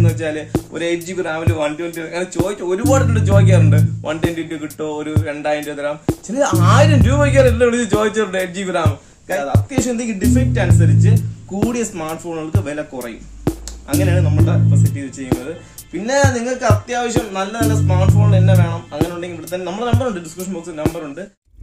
വിളിക്കുന്നത് വെച്ചാൽ ഒരു എയ്റ്റ് ജി ബി റാമിൽ വൺ ട്വന്റി അങ്ങനെ ചോദിച്ചു ഒരുപാട് പേര് ചോദിക്കാറുണ്ട് വൺ ട്വന്റി ടു കിട്ടോ ഒരു രണ്ടായിരം രൂപ തരാം ചില ആയിരം രൂപയ്ക്ക് എല്ലാം വിളിച്ച് ചോദിച്ചിട്ടുണ്ട് എയ്റ്റ് ജി ബി റാം അത് അത്യാവശ്യം എന്തെങ്കിലും ഡിഫക്റ്റ് അനുസരിച്ച് കൂടിയ സ്മാർട്ട് ഫോണുകൾക്ക് വില കുറയും അങ്ങനെയാണ് നമ്മുടെ ഇപ്പൊ സെറ്റ് ചെയ്ത് ചെയ്യുന്നത് പിന്നെ നിങ്ങൾക്ക് അത്യാവശ്യം നല്ല നല്ല സ്മാർട്ട് ഫോൺ തന്നെ വേണം അങ്ങനെ ഉണ്ടെങ്കിൽ ഇവിടെ തന്നെ നമ്മുടെ നമ്പർ ഉണ്ട് ഡിസ്ക്രിപ്ഷൻ ബോക്സിൽ നമ്പർ ഉണ്ട്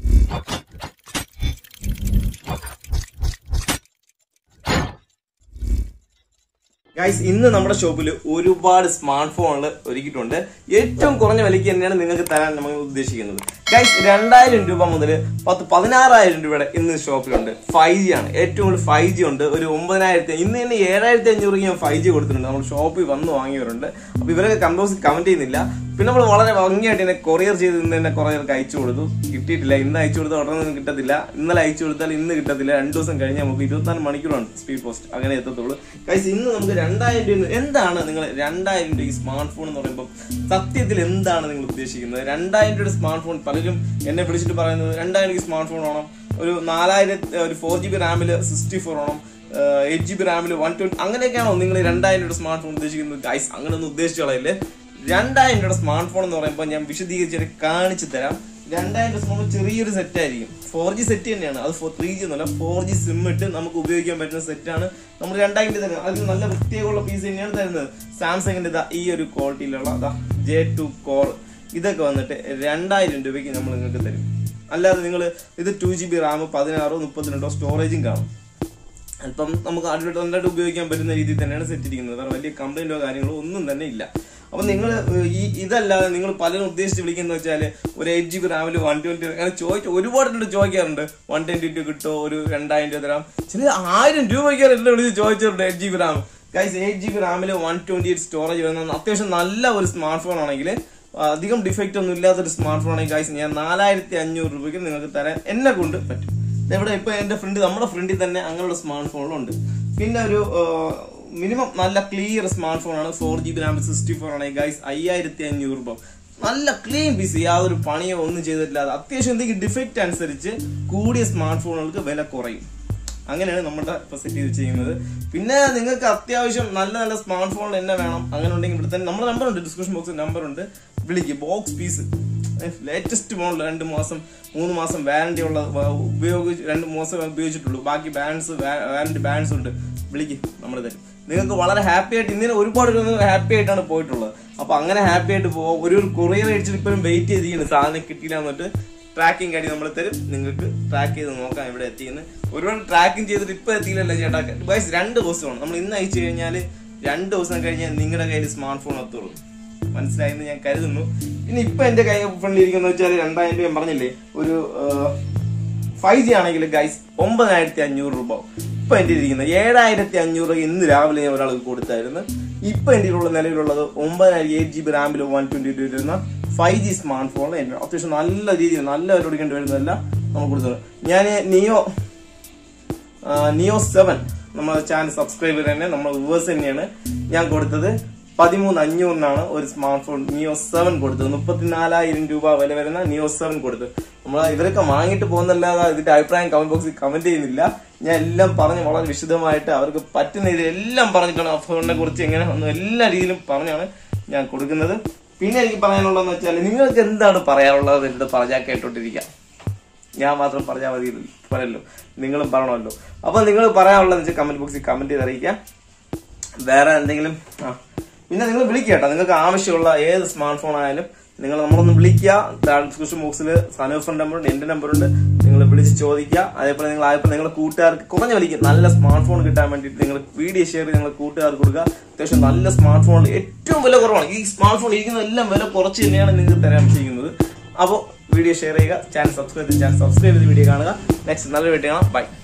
ഗൈസ് ഇന്ന് നമ്മുടെ ഷോപ്പിൽ ഒരുപാട് സ്മാർട്ട് ഫോണുകൾ ഒരുക്കിയിട്ടുണ്ട് ഏറ്റവും കുറഞ്ഞ വിലയ്ക്ക് തന്നെയാണ് നിങ്ങൾക്ക് തരാൻ നമ്മൾ ഉദ്ദേശിക്കുന്നത് ഗൈസ് രണ്ടായിരം രൂപ മുതൽ പത്ത് പതിനാറായിരം രൂപയുടെ ഇന്ന് ഷോപ്പിലുണ്ട് ഫൈവ് ജി ആണ് ഏറ്റവും കൂടുതൽ ഫൈവ് ജി ഉണ്ട് ഒരു ഒമ്പതിനായിരത്തി ഇന്ന് തന്നെ ഏഴായിരത്തി അഞ്ഞൂറ് ഞാൻ ഫൈവ് ജി കൊടുത്തിട്ടുണ്ട് നമ്മൾ ഷോപ്പിൽ വന്ന് വാങ്ങിയവരുണ്ട് അപ്പൊ ഇവരൊക്കെ കമ്പോസ് കമന്റ് ചെയ്യുന്നില്ല പിന്നെ നമ്മൾ വളരെ ഭംഗിയായിട്ട് തന്നെ കൊറിയർ ചെയ്ത് ഇന്ന് തന്നെ കുറേ പേർക്ക് അയച്ചു കൊടുത്തു കിട്ടിയിട്ടില്ല ഇന്ന് അയച്ചു കൊടുത്താൽ ഉടനെ ഒന്നും കിട്ടത്തില്ല ഇന്നലെ അയച്ചു കൊടുത്താൽ ഇന്ന് കിട്ടത്തില്ല രണ്ടു ദിവസം കഴിഞ്ഞ് നമുക്ക് ഇരുപത്തിനാല് മണിക്കൂറാണ് സ്പീഡ് പോസ്റ്റ് അങ്ങനെ എത്തത്തുള്ളൂ കൈസ് ഇന്ന് നമുക്ക് രണ്ടായിരം രൂപ എന്താണ് നിങ്ങൾ രണ്ടായിരം രൂപ ഈ സ്മാർട്ട് ഫോൺ എന്ന് പറയുമ്പോൾ സത്യത്തിൽ എന്താണ് നിങ്ങൾ ഉദ്ദേശിക്കുന്നത് രണ്ടായിരം രൂപയുടെ സ്മാർട്ട് ഫോൺ പലരും എന്നെ വിളിച്ചിട്ട് പറയുന്നത് രണ്ടായിരം രൂപ സ്മാർട്ട് ഫോൺ വേണം ഒരു നാലായിരത്തി ഒരു ഫോർ ജി ബി റാമിൽ സിക്സ്റ്റി ഫോർ വേണം എയ്റ്റ് ജി ബി റാമിൽ വൺ ട്വന്റി അങ്ങനെയൊക്കെയാണോ നിങ്ങൾ രണ്ടായിരം രൂപയുടെ സ്മാർട്ട് ഫോൺ ഉദ്ദേശിക്കുന്നത് ഗൈസ് അങ്ങനെയൊന്നും ഉദ്ദേശിച്ചു കളയില്ലേ രണ്ടായിരം രൂപയുടെ സ്മാർട്ട് ഫോൺ എന്ന് പറയുമ്പോൾ ഞാൻ വിശദീകരിച്ചിട്ട് കാണിച്ചു തരാം രണ്ടായിരം രൂപ സ്മാർട്ട് ചെറിയൊരു സെറ്റ് ആയിരിക്കും ഫോർ ജി സെറ്റ് തന്നെയാണ് അത് ഫോർ ത്രീ ജി എന്നല്ല ഫോർ ജി സിം ഇട്ട് നമുക്ക് ഉപയോഗിക്കാൻ പറ്റുന്ന സെറ്റാണ് നമ്മൾ രണ്ടായിരം രൂപ തരുന്നത് അതിന് നല്ല പ്രത്യേകമുള്ള പീസ് തന്നെയാണ് തരുന്നത് സാംസങ്ങിന്റെ ഇതാ ഈ ഒരു ക്വാളിറ്റിയിലുള്ള ജെ ടു കോർ ഇതൊക്കെ വന്നിട്ട് രണ്ടായിരം രൂപയ്ക്ക് നമ്മൾ നിങ്ങൾക്ക് തരും അല്ലാതെ നിങ്ങൾ ഇത് ടു ജി ബി റാം പതിനാറോ മുപ്പത്തിരണ്ടോ സ്റ്റോറേജും കാണും അല്പം നമുക്ക് അടിപൊളി നന്നായിട്ട് ഉപയോഗിക്കാൻ പറ്റുന്ന രീതിയിൽ തന്നെയാണ് സെറ്റ് ഇരിക്കുന്നത് വേറെ വലിയ കംപ്ലൈന്റോ കാര്യങ്ങളോ ഒന്നും തന്നെ ഇല്ല അപ്പൊ നിങ്ങൾ ഈ ഇതല്ലാതെ നിങ്ങൾ പലരും ഉദ്ദേശിച്ച് വിളിക്കുന്ന വെച്ചാൽ ഒരു എയ്റ്റ് ജി ബി റാമിൽ വൺ ട്വന്റി അങ്ങനെ ചോദിച്ചു ഒരുപാട് പേര് ചോദിക്കാറുണ്ട് വൺ ട്വന്റി ടു കിട്ടോ ഒരു രണ്ടായിരം രൂപ തരാം ചില ആയിരം രൂപയ്ക്ക് എല്ലാം വിളിച്ച് ചോദിച്ചിട്ടുണ്ട് eight G B RAM guys eight G B റാമിൽ വൺ ട്വന്റി എയ്റ്റ് സ്റ്റോറേജ് വരുന്ന അത്യാവശ്യം നല്ല ഒരു സ്മാർട്ട് ഫോൺ ആണെങ്കിൽ അധികം ഡിഫക്റ്റ് ഒന്നും ഇല്ലാത്തൊരു സ്മാർട്ട് ഫോൺ ആണെങ്കിൽ ഗൈസ് ഞാൻ നാലായിരത്തി അഞ്ഞൂറ് രൂപയ്ക്ക് നിങ്ങൾക്ക് തരാൻ എന്നെ കൊണ്ട് പറ്റും ഇവിടെ ഇപ്പൊ എന്റെ ഫ്രണ്ട് നമ്മുടെ ഫ്രണ്ടിൽ തന്നെ അങ്ങനെയുള്ള സ്മാർട്ട് ഫോണുകളുണ്ട് പിന്നെ ഒരു മിനിമം നല്ല ക്ലിയർ സ്മാർട്ട് ഫോൺ ആണ് four G B RAM sixty four ആണ് ഗൈസ് അയ്യായിരത്തി അഞ്ഞൂറ് രൂപ നല്ല ക്ലീൻ പീസ് യാതൊരു പണിയോ ഒന്നും ചെയ്തിട്ടില്ലാതെ അത്യാവശ്യം എന്തെങ്കിലും ഡിഫക്റ്റ് അനുസരിച്ച് കൂടിയ സ്മാർട്ട് ഫോണുകൾക്ക് വില കുറയും അങ്ങനെയാണ് നമ്മുടെ ഇപ്പൊ സെറ്റ് ചെയ്ത് ചെയ്യുന്നത് പിന്നെ നിങ്ങൾക്ക് അത്യാവശ്യം നല്ല നല്ല സ്മാർട്ട് ഫോൺ തന്നെ വേണം അങ്ങനെ ഉണ്ടെങ്കിൽ ഇവിടെ തന്നെ നമ്മുടെ നമ്പർ ഉണ്ട് ഡിസ്ക്രിപ്ഷൻ ബോക്സിൽ നമ്പർ ഉണ്ട് വിളിക്ക് ബോക്സ് പീസ് ലേറ്റസ്റ്റ് മോഡൽ രണ്ട് മാസം മൂന്ന് മാസം വാറന്റി ഉള്ള വ- ഉപയോഗിച്ച് രണ്ട് മാസം ഉപയോഗിച്ചിട്ടുള്ളൂ ബാക്കി ബാൻസ് വാറന്റി ബാൻസ് ഉണ്ട് വിളിക്ക് നമ്മൾ തരും നിങ്ങൾക്ക് വളരെ ഹാപ്പി ആയിട്ട് ഇന്നലെ ഒരുപാട് ഹാപ്പി ആയിട്ടാണ് പോയിട്ടുള്ളത് അപ്പൊ അങ്ങനെ ഹാപ്പി ആയിട്ട് പോകും ഒരു കൊറിയർ അടിച്ചിട്ട് ഇപ്പോഴും വെയിറ്റ് ചെയ്തിരിക്കുന്നു സാധനം കിട്ടിയില്ല എന്നിട്ട് ട്രാക്കിംഗ് അടി നമ്മൾ തരും നിങ്ങൾക്ക് ട്രാക്ക് ചെയ്ത് നോക്കാം ഇവിടെ എത്തിയെന്ന് ഒരുപാട് ട്രാക്കിംഗ് ചെയ്തിട്ട് ഇപ്പൊ എത്തിയില്ലല്ലോ ചേട്ടാ ഗൈസ് രണ്ട് ദിവസമാണ് നമ്മൾ ഇന്ന് അയച്ചു കഴിഞ്ഞാൽ രണ്ട് ദിവസം കഴിഞ്ഞാൽ നിങ്ങളുടെ കയ്യിൽ സ്മാർട്ട് ഫോൺ എത്തുള്ളൂ മനസ്സിലായെന്ന് ഞാൻ കരുതുന്നു ഇനി ഇപ്പൊ എന്റെ കൈ ഫ്രണ്ടിലിരിക്കുന്ന വെച്ചാൽ രണ്ടായിരം രൂപ ഞാൻ പറഞ്ഞില്ലേ ഒരു ഫൈവ് ജി ആണെങ്കിൽ ഗൈസ് ഒമ്പതിനായിരത്തി അഞ്ഞൂറ് രൂപ ഇപ്പൊ എന്റെ ഇരിക്കുന്നത് ഏഴായിരത്തി അഞ്ഞൂറ് രൂപ ഇന്ന് രാവിലെ ഞാൻ ഒരാൾക്ക് കൊടുത്തായിരുന്നു ഇപ്പൊ എന്റെ ഉള്ള നിലവിലുള്ളത് ഒമ്പതിനായിരം എയ്റ്റ് ജി ബി റാമിൽ വൺ ട്വന്റി ടു വരുന്ന ഫൈവ് ജി സ്മാർട്ട് ഫോൺ അത്യാവശ്യം നല്ല രീതിയിൽ നല്ല വില കൊടുക്കേണ്ടി വരുന്നതല്ല നമുക്ക് കൊടുത്തത് ഞാൻ നിയോ നിയോ സെവൻ നമ്മുടെ ചാനൽ സബ്സ്ക്രൈബ് തന്നെ നമ്മുടെ വ്യൂവേഴ്സ് തന്നെയാണ് ഞാൻ കൊടുത്തത് പതിമൂന്ന് അഞ്ഞൂറിനാണ് ഒരു സ്മാർട്ട് ഫോൺ നിയോ സെവൻ കൊടുത്തത് മുപ്പത്തിനാലായിരം രൂപ വില വരുന്ന നിയോ സെവൻ കൊടുത്തത് നമ്മൾ ഇവരൊക്കെ വാങ്ങിയിട്ട് പോകുന്നല്ലാതെ ഇതിന്റെ അഭിപ്രായം കമന്റ് ബോക്സിൽ കമന്റ് ചെയ്യുന്നില്ല ഞാൻ എല്ലാം പറഞ്ഞ് വളരെ വിശദമായിട്ട് അവർക്ക് പറ്റുന്ന രീതിയിൽ എല്ലാം പറഞ്ഞിട്ടാണ് ആ ഫോണിനെ കുറിച്ച് എങ്ങനെ ഒന്നും എല്ലാ രീതിയിലും പറഞ്ഞാണ് ഞാൻ കൊടുക്കുന്നത് പിന്നെ എനിക്ക് പറയാനുള്ളതെന്ന് വെച്ചാൽ നിങ്ങൾക്ക് എന്താണ് പറയാനുള്ളത് എന്റെ പറഞ്ഞാൽ കേട്ടോണ്ടിരിക്കാം ഞാൻ മാത്രം പറഞ്ഞാൽ മതി പറയല്ലോ നിങ്ങളും പറയണമല്ലോ അപ്പൊ നിങ്ങൾ പറയാനുള്ളത് വെച്ചാൽ കമന്റ് ബോക്സിൽ കമന്റ് ചെയ്ത് അറിയിക്കാം വേറെ എന്തെങ്കിലും ആ പിന്നെ നിങ്ങൾ വിളിക്കുക കേട്ടോ നിങ്ങൾക്ക് ആവശ്യമുള്ള ഏത് സ്മാർട്ട് ഫോൺ ആയാലും നിങ്ങൾ നമ്മളൊന്ന് വിളിക്കുക ഡിസ്ക്രിപ്ഷൻ ബോക്സിൽ സനൂഫിന്റെ നമ്പറുണ്ട് എന്റെ നമ്പറുണ്ട് നിങ്ങൾ വിളിച്ച് ചോദിക്കുക അതേപോലെ നിങ്ങൾ ആയപ്പോൾ നിങ്ങളുടെ കൂട്ടുകാർക്ക് കുറഞ്ഞ വിളിക്കുക നല്ല സ്മാർട്ട് ഫോൺ കിട്ടാൻ വേണ്ടിയിട്ട് നിങ്ങൾ വീഡിയോ ഷെയർ ചെയ്ത് നിങ്ങളുടെ കൂട്ടുകാർക്ക് കൊടുക്കുക അത്യാവശ്യം നല്ല സ്മാർട്ട് ഫോൺ ഏറ്റവും വില കുറവാണ് ഈ സ്മാർട്ട് ഫോൺ ഇരിക്കുന്ന എല്ലാം വില കുറച്ച് തന്നെയാണ് നിങ്ങൾക്ക് തരാൻ ചെയ്യുന്നത് അപ്പോൾ വീഡിയോ ഷെയർ ചെയ്യുക ചാനൽ സബ്സ്ക്രൈബ് ചെയ്ത് ചാനൽ സബ്സ്ക്രൈബ് ചെയ്ത് വീഡിയോ കാണുക നെക്സ്റ്റ് നല്ല വീഡിയോ കാണാം ബൈ